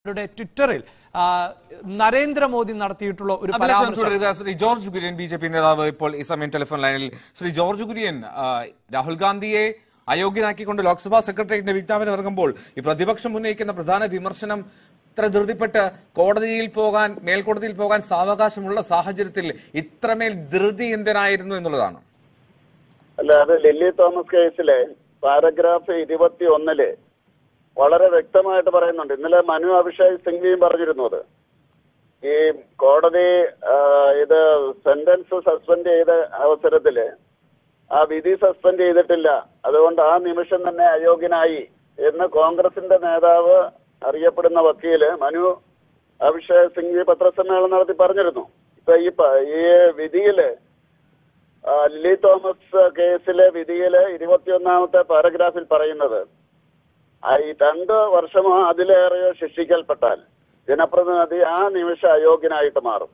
അവരുടെ ട്വിറ്ററിൽ ആ, നരേന്ദ്രമോദി നടത്തിയിട്ടുള്ള ഒരു അഭിലാഷം പരാമർശം തുടരുക Shri George Kurian B J P നേതാവ് ഇപ്പോൾ ഈ സമയം ടെലിഫോൺ ലൈനിൽ ശ്രീ ജോർജ് കുര്യൻ ആ, രാഹുൽ ഗാന്ധിയെ അയോഗ്യനാക്കിക്കൊണ്ട് ലോക്സഭാ സെക്രട്ടേറിയറ്റിന്റെ വിജ്ഞാപനം ഇറങ്ങുമ്പോൾ ഈ പ്രതിപക്ഷം ഉന്നയിക്കുന്ന പ്രധാന വിമർശനം ഇത്ര ധൃതിപ്പെട്ട് കോടതിയിൽ പോകാൻ മേൽക്കോടതിയിൽ പോകാൻ സാവകാശമുള്ള സാഹചര്യത്തിൽ ഇത്രമേൽ ധൃതി എന്തിനായിരുന്നു എന്നുള്ളതാണ് അല്ല അത് ലില്ലി തോമസ് കേസിലെ പാരഗ്രാഫ് ഇരുപത്തി ഒന്നില് വളരെ വ്യക്തമായിട്ട് പറയുന്നുണ്ട് ഇന്നലെ മനു അഭിഷേക് സിംഗ്വിയും പറഞ്ഞിരുന്നു അത് ഈ കോടതി ആ, ഇത് സെന്റൻസ് സസ്പെൻഡ് ചെയ്ത അവസരത്തില് ആ വിധി സസ്പെൻഡ് ചെയ്തിട്ടില്ല അതുകൊണ്ട് ആ നിമിഷം തന്നെ അയോഗ്യനായി എന്ന് കോൺഗ്രസിന്റെ നേതാവ് അറിയപ്പെടുന്ന വക്കീല് മനു അഭിഷേക് സിംഗ്വി പത്രസമ്മേളനം നടത്തി പറഞ്ഞിരുന്നു ഇപ്പൊ ഈ പ- ഈ വിധിയില് ആ, ലില്ലി തോമസ് കേസിലെ വിധിയില് ഇരുപത്തിയൊന്നാമത്തെ പാരഗ്രാഫിൽ പറയുന്നത് ആ ഈ രണ്ട് വർഷമോ അതിലേറെയോ ശിക്ഷിക്കൽപ്പെട്ടാൽ ജനപ്രതിനിധി ആ നിമിഷം അയോഗ്യനായിട്ട് മാറും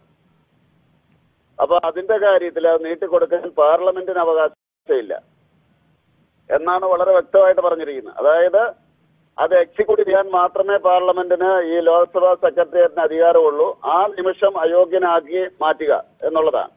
അപ്പൊ അതിന്റെ കാര്യത്തിൽ അത് നീട്ടിക്കൊടുക്കാൻ പാർലമെന്റിന് അവകാശമില്ല എന്നാണ് വളരെ വ്യക്തമായിട്ട് പറഞ്ഞിരിക്കുന്നത് അതായത് അത് എക്സിക്യൂട്ട് ചെയ്യാൻ മാത്രമേ പാർലമെന്റിന് ഈ ലോക്സഭാ സെക്രട്ടേറിയറ്റിന് അധികാരമുള്ളൂ ആ നിമിഷം അയോഗ്യനാക്കി മാറ്റുക എന്നുള്ളതാണ്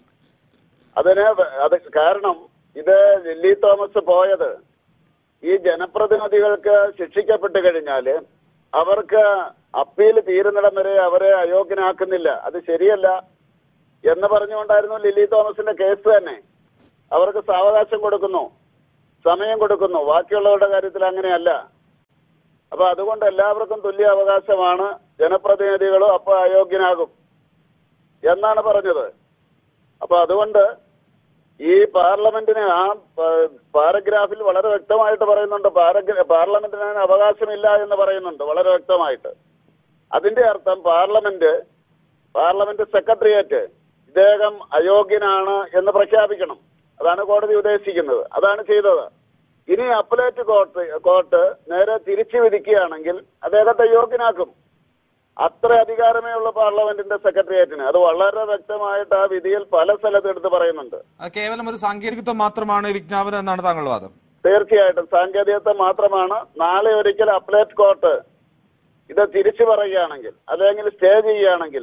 അതിന് വ- അത് കാരണം ഇത് ലില്ലി തോമസ് പോയത് ഈ ജനപ്രതിനിധികൾക്ക് ശിക്ഷിക്കപ്പെട്ട് കഴിഞ്ഞാല് അവർക്ക് അപ്പീൽ തീരുന്നിടം വരെ അവരെ അയോഗ്യനാക്കുന്നില്ല അത് ശരിയല്ല എന്ന് പറഞ്ഞുകൊണ്ടായിരുന്നു ലില്ലി തോമസിന്റെ കേസ് തന്നെ അവർക്ക് സാവകാശം കൊടുക്കുന്നു സമയം കൊടുക്കുന്നു ബാക്കിയുള്ളവരുടെ കാര്യത്തിൽ അങ്ങനെയല്ല അപ്പൊ അതുകൊണ്ട് എല്ലാവർക്കും തുല്യ അവകാശമാണ് ജനപ്രതിനിധികളും അപ്പൊ അയോഗ്യനാകും എന്നാണ് പറഞ്ഞത് അപ്പൊ അതുകൊണ്ട് ഈ പാർലമെന്റിന് ആ പ- പാരഗ്രാഫിൽ വളരെ വ്യക്തമായിട്ട് പറയുന്നുണ്ട് പാരഗ്ര പാർലമെന്റിന് അതിന് അവകാശമില്ല എന്ന് പറയുന്നുണ്ട് വളരെ വ്യക്തമായിട്ട് അതിന്റെ അർത്ഥം പാർലമെന്റ് പാർലമെന്റ് സെക്രട്ടേറിയറ്റ് ഇദ്ദേഹം അയോഗ്യനാണ് എന്ന് പ്രഖ്യാപിക്കണം അതാണ് കോടതി ഉദ്ദേശിക്കുന്നത് അതാണ് ചെയ്തത് ഇനി അപ്പലേറ്റ് കോർട്ട് കോർട്ട് നേരെ തിരിച്ചു വിധിക്കുകയാണെങ്കിൽ അദ്ദേഹത്തെ യോഗ്യനാക്കും അത്ര അധികാരമേ ഉള്ളൂ പാർലമെന്റിന്റെ സെക്രട്ടേറിയറ്റിന് അത് വളരെ വ്യക്തമായിട്ട് ആ വിധിയിൽ പല സ്ഥലത്ത് എടുത്ത് പറയുന്നുണ്ട് അത് കേവലം ഒരു സാങ്കേതികത്വം മാത്രമാണ് ഈ വിജ്ഞാപനം എന്നാണ് താങ്കളുടെ വാദം തീർച്ചയായിട്ടും സാങ്കേതികത്വം മാത്രമാണ് നാളെ ഒരിക്കൽ അപ്പലേറ്റ് കോർട്ട് ഇത് തിരിച്ചു പറയുകയാണെങ്കിൽ അല്ലെങ്കിൽ സ്റ്റേ ചെയ്യുകയാണെങ്കിൽ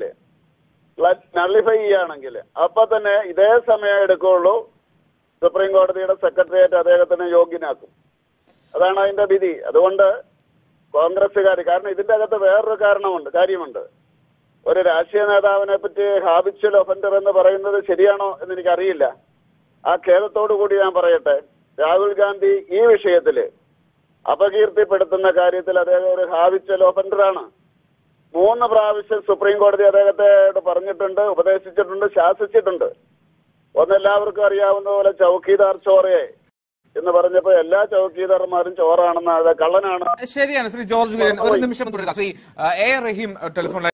നള്ളിഫൈ ചെയ്യുകയാണെങ്കിൽ അപ്പൊ തന്നെ ഇതേ സമയം എടുക്കുള്ളൂ സുപ്രീം കോടതിയുടെ സെക്രട്ടേറിയറ്റ് അദ്ദേഹത്തിന് യോഗ്യനാക്കും അതാണ് അതിന്റെ വിധി അതുകൊണ്ട് കോൺഗ്രസ്സുകാർ കാരണം ഇതിന്റെ അകത്ത് വേറൊരു കാരണമുണ്ട് കാര്യമുണ്ട് ഒരു രാഷ്ട്രീയ നേതാവിനെ പറ്റി ഹാബിച്വൽ ഒഫൻഡർ എന്ന് പറയുന്നത് ശരിയാണോ എന്ന് എനിക്കറിയില്ല ആ ഖേദത്തോടു കൂടി ഞാൻ പറയട്ടെ രാഹുൽ ഗാന്ധി ഈ വിഷയത്തില് അപകീർത്തിപ്പെടുത്തുന്ന കാര്യത്തിൽ അദ്ദേഹം ഒരു ഹാബിച്വൽ ഒഫൻഡറാണ് മൂന്ന് പ്രാവശ്യം സുപ്രീം കോടതി അദ്ദേഹത്തെ പറഞ്ഞിട്ടുണ്ട് ഉപദേശിച്ചിട്ടുണ്ട് ശാസിച്ചിട്ടുണ്ട് ഒന്നെല്ലാവർക്കും അറിയാവുന്ന പോലെ ചൌക്കീദാർ ചോറയെ എന്ന് പറഞ്ഞപ്പോ എല്ലാ ചൌക്കീദാർമാരും ചോറാണെന്ന് അത് കള്ളനാണ് ശരിയാണ് ശ്രീ ജോർജ് കുര്യൻ ഒരു നിമിഷം തുടരുക ശ്രീ ആ, എ റഹീം ടെലിഫോൺ